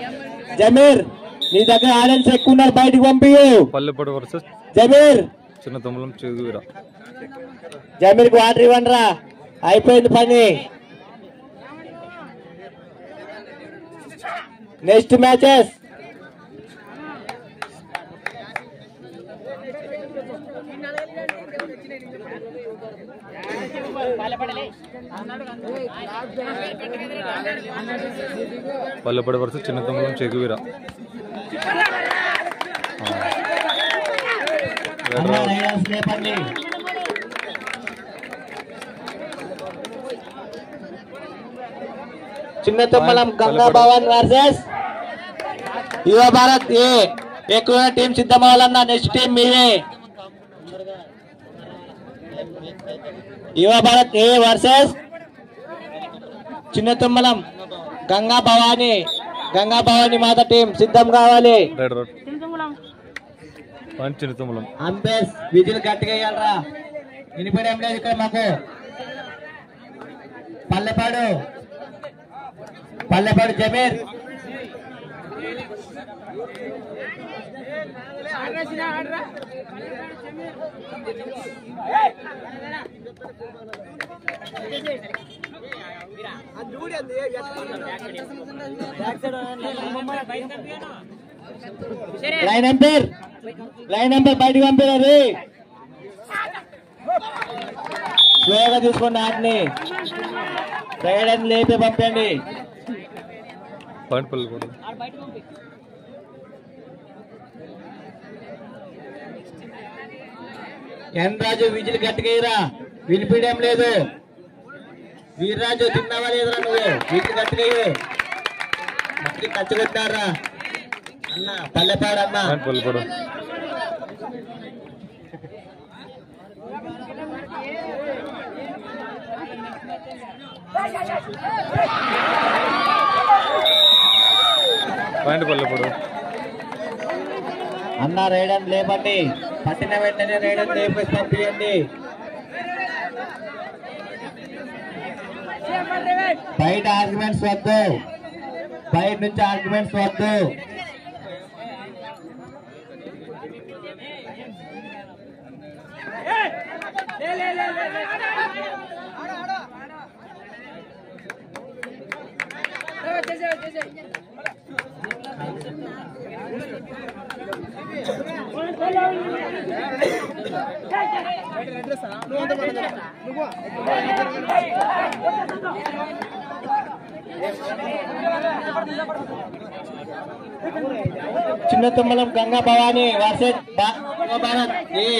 జమీర్ నీ దగ్గర ఆడియన్స్ ఎక్కువ ఉన్నారు బయటికి పంపి పల్లెపడి వర్సెస్ జమీర్ చిన్న తమ్ములం చెగువీర జమీర్కి వాటర్ ఇవ్వండి రా అయిపోయింది పని నెక్స్ట్ మ్యాచెస్ పల్లెపడి వర్సెస్ చిన్న తమ్ములం చెగువీర అమ్మా, రైడర్స్ లేపండి చిన్న తుమ్మలం గంగా భవన్ వర్సెస్ యువ భారత్ ఏ ఎక్కువ టీం సిద్ధం అవ్వాలన్నా నెక్స్ట్ టీం మీదే యువ భారత్ ఏ వర్సెస్ చిన్న తుమ్మలం గంగా భవాని గంగా భవాని మాత టీం సిద్ధం కావాలి ride road point Chinna తమ్ములం అంబేస్ whistle గట్టిగా వేయాలరా వినిపడేం లేదు ఇక్కడ మాకు Pallepadu Pallepadu Zameer line umpire line umpire బయటికి పంపారు స్లోగా తీసుకోండి ఆటని రైడర్ లేపి పంపండి పాయింట్ పల్లెపడి ఎన్ రాజు విజిల్ గట్టిగా ఇరా వినిపించడం లేదు వీర్రాజు తిన్నావా లేదురా నువ్వు విజిల్ గట్టిగా ఇవ్వు. మళ్ళీ ఖర్చు పెట్టారా అన్న పల్లెపాడు అన్న పాయింట్ పల్లెపడి పాయింట్ పల్లెపడు అన్న రైడర్ లేపండి పట్టిన వెంటనే రైడర్ లేపేసి పంపించండి బయట ఆర్గ్యుమెంట్స్ వద్దు బయట నుంచి ఆర్గ్యుమెంట్స్ వద్దు చిన్న తుమ్మలం గంగా భవాని వర్సెస్ భా- యువ భారత్ ఏ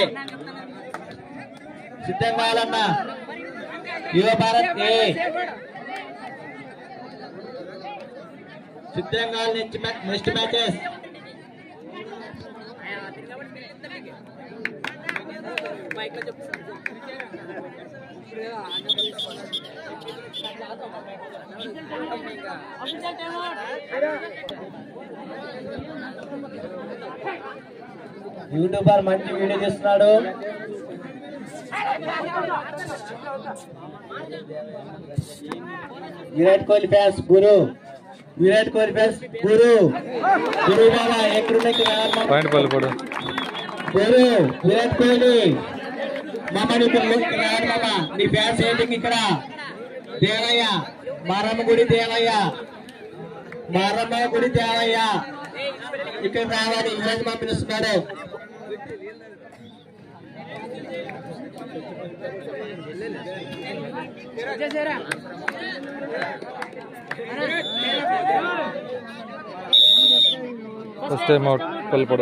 సిద్ధం కావాలన్నా యువ భారత్ ఏ సిద్ధం కావాలి next match next matches YouTuber మంచి వీడియో చేస్తున్నాడు విరాట్ కోహ్లీ ఫ్యాన్స్ గురు విరాట్ కోహ్లీ ఫ్యాన్స్ గురు గురు బాబా ఎక్కడున్నాయి పాయింట్ పల్లెపడు గురు విరాట్ కోహ్లీ మామ నీకు రాడు మామ నీ ఫ్యాన్స్ ఏంటి ఇక్కడ దేవయ్య మారమ్మ గుడి దేవయ్య మారమ్మ గుడి దేవయ్య ఇక్కడ రావాలి ఈరోజు మా పిలుస్తున్నాడు first time out Pallepadu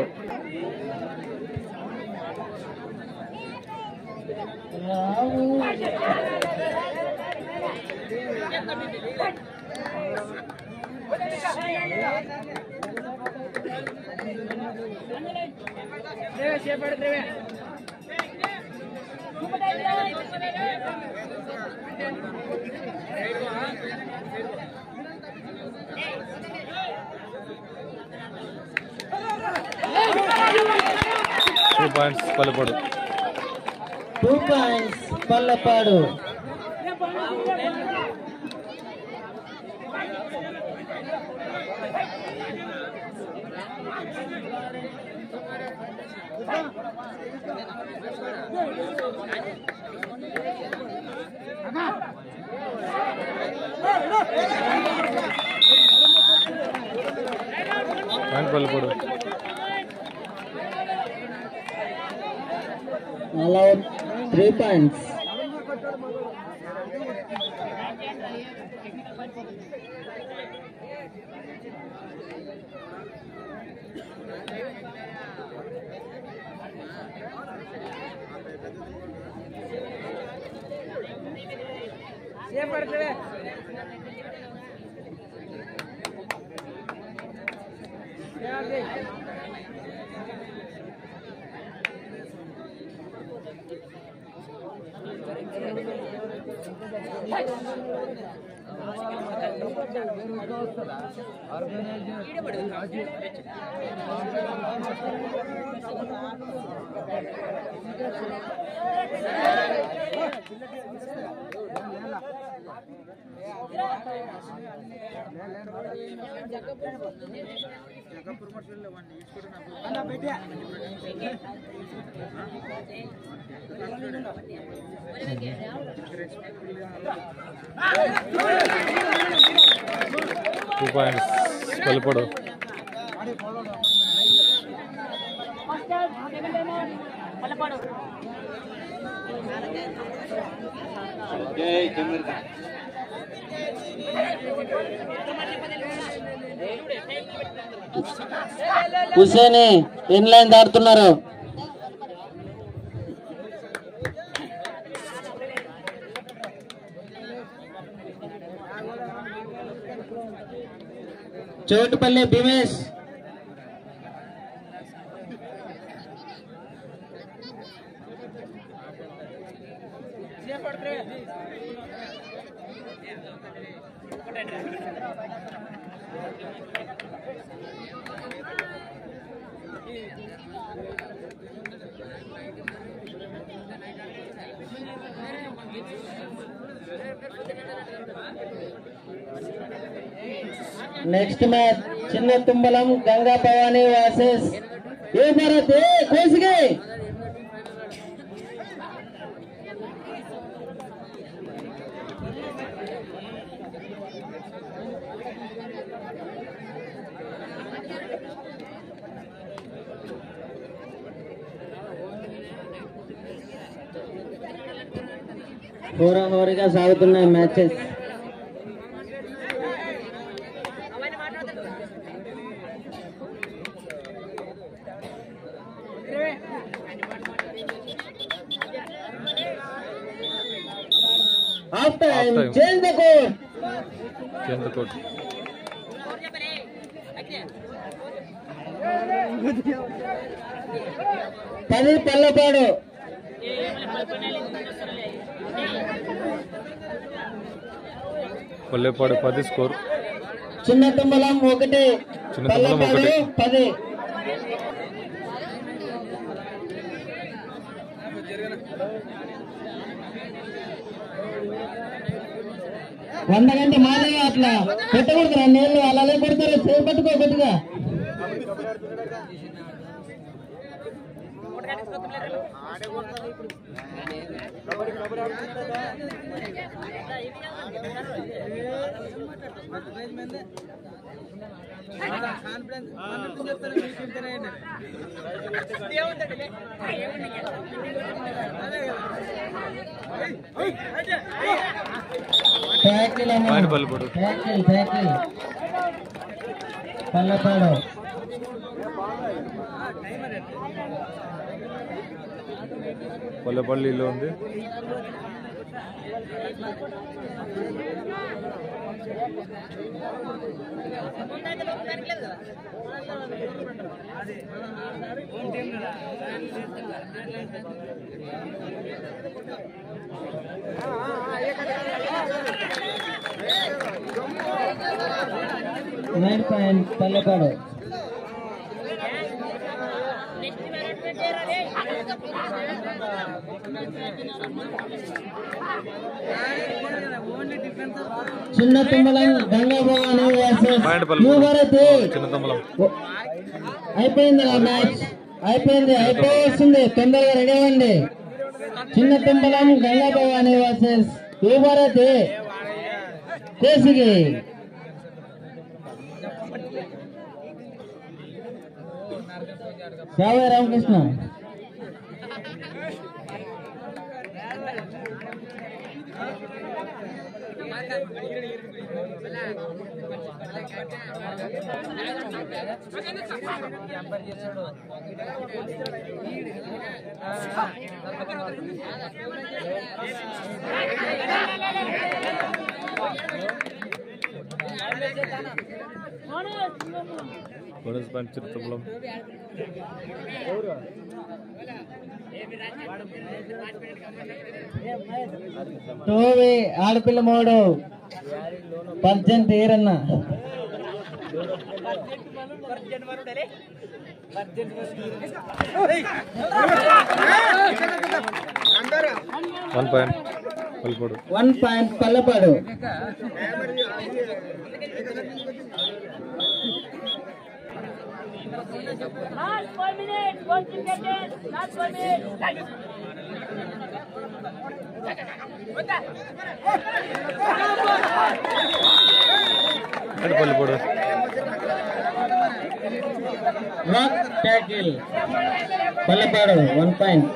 two points Pallepadu two points Pallapadu point Pallepudu allowed three points. Two points Pallepudu Huseni in line దాటుతున్నారు Chotupalli Bhimesh next match Chinna Tumbalam Ganga Bhavani versus A Bharat A Kosigi హోరాహోరీగా సాగుతున్నాయి matches half time Half time. Change the court కేంద్ర కోట్ పది పల్లెపాడు పల్లెపాడు పది స్కోర్ చిన్న తుంబలం ఒకటి చిన్న తుంబలం పల్లెపాడు ఒకటి. పది వంద గంట మాదే అట్లా పెట్టకూడదు నీళ్ళు అలాగే కొడతారు చేపట్టుకో కొద్దిగా ట్యాకిల్ అమ్మా. Point Pallepudu tackle tackle Pallepadu పల్లెపల్లిలో ఉంది nine point Pallepadu Chinna Tummalam Ganga Bhavani versus point పలుపు యువరతి చిన్న తమ్ములం ఓ, అయిపోయింది ఆ మ్యాచ్ అయిపోయింది అయిపోవస్తుంది తొందరగా రెడీ అవ్వండి చిన్న తుంబలం గంగా భవాని వర్సెస్ యువరతి కేసిగి సావే రామకృష్ణ బోనస్ పాయింట్ చిన్న తమ్ములం టోవి ఆడపిల్ల మోడు పర్జెంట్ ఏరన్న one point Palupadu one point Pallapadu Last five minutes, one to get in. Last five minutes. Point Palupadu రాక్ tackle Pallapadu one point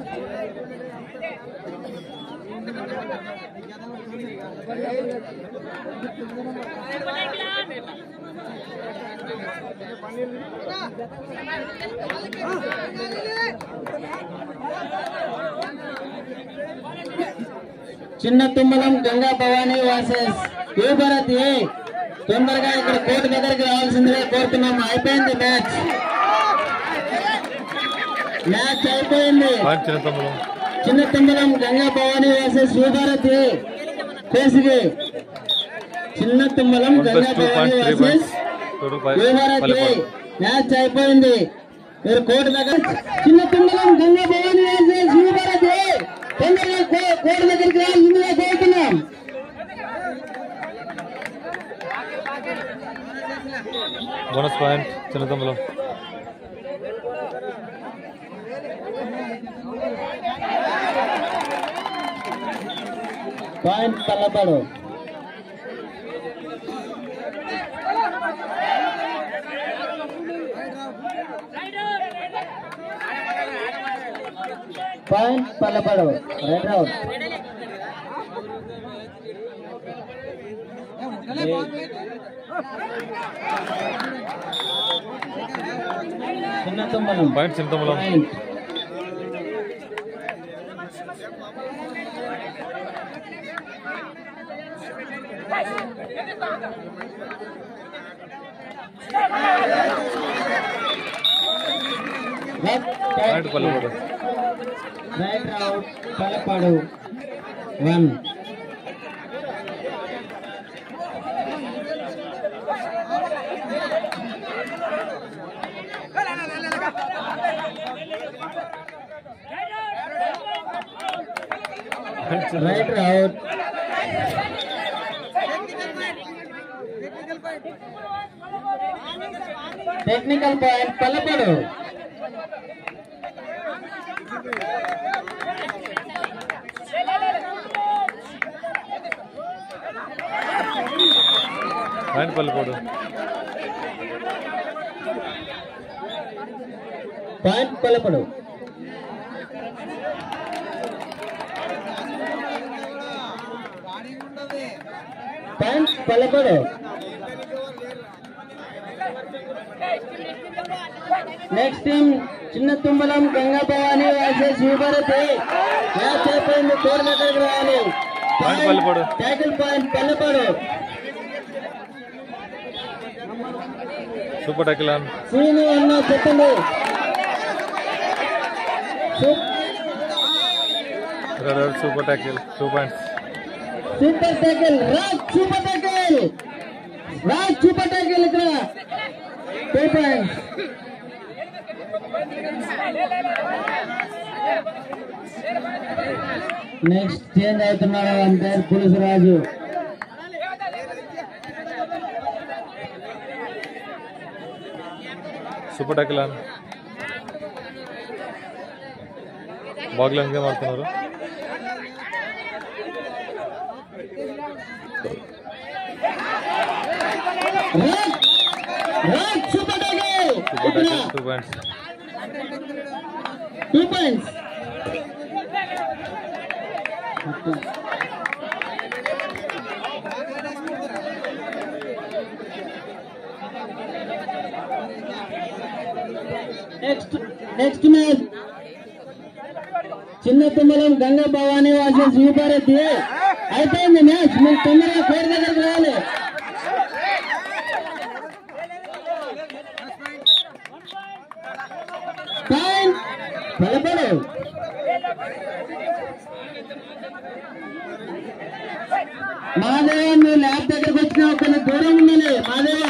Chinna Tummalam Ganga Bhavani versus Yuvabharathi తొందరగా ఇక్కడ కోర్టు దగ్గరికి రావాల్సిందిగా కోరుతున్నాము అయిపోయింది మ్యాచ్ మ్యాచ్ అయిపోయింది point Chinna Tammulam Chinna Tummalam Ganga Bhavani versus Yuvabharathi Kesigi Chinna Tummalam one plus Ganga two Bhavani point three versus points total point Yuvabharathi Palupadu match అయిపోయింది మీరు కోర్టు దగ్గర చిన్న తుమ్మలం గంగా భవానీ వర్సెస్ యువభరతి తొందరగా కో- కోర్టు దగ్గరికి రావాల్సిందిగా కోరుతున్నాం bonus point Chinna Tammulam point Tallapadu point Pallapadu right out Chinna Tummalam point Chinna Tammulam point point Palupadu right out Palapadu one point Chinna right out technical point పల్లపాడు point Palupadu point Palapadu point Palapadu next team Chinna Tummalam Ganga Bhavani versus Yuvabharathi match అయిపోయింది court దగ్గరికి రావాలి point Pallepadu. Title point Pallepadu super tackle on సీని అన్న చెప్పండి సూప్- raid out super tackle two points super tackle Raj super tackle Raj super tackle ఇక్కడ two points next change అవుతున్నాడు అంటే పులుసు రాజు సూపర్ టాకిల్ అని బాగులు గేమ్ ఆడుతున్నారు Raj Raj super tackle super tackle two points two points next next match Chinna Tummalam Ganga Bhavani వాసిన శ్రీపారెడ్డి అయిపోయింది మ్యాచ్ మీరు తొందరగా కోరి దగ్గరకు రావాలి పాయింట్ బలపడు మాదేవ నువ్వు ల్యాబ్ దగ్గరకు వచ్చినా కొంచెం దూరం ఉండాలి మాదేవ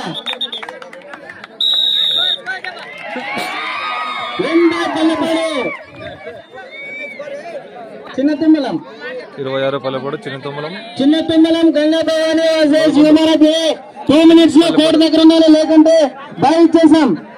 రెండో బలపడు చిన్న తుమ్మలం ఇరవై ఆరు పల్లెపూడు చిన్న తుమ్మలం చిన్న తుమ్మలం గంగా భవానీ శివమారతి టూ మినిట్స్ లో కోర్టు దగ్గర ఉండాలి లేకుంటే బాగా ఇచ్చేసాం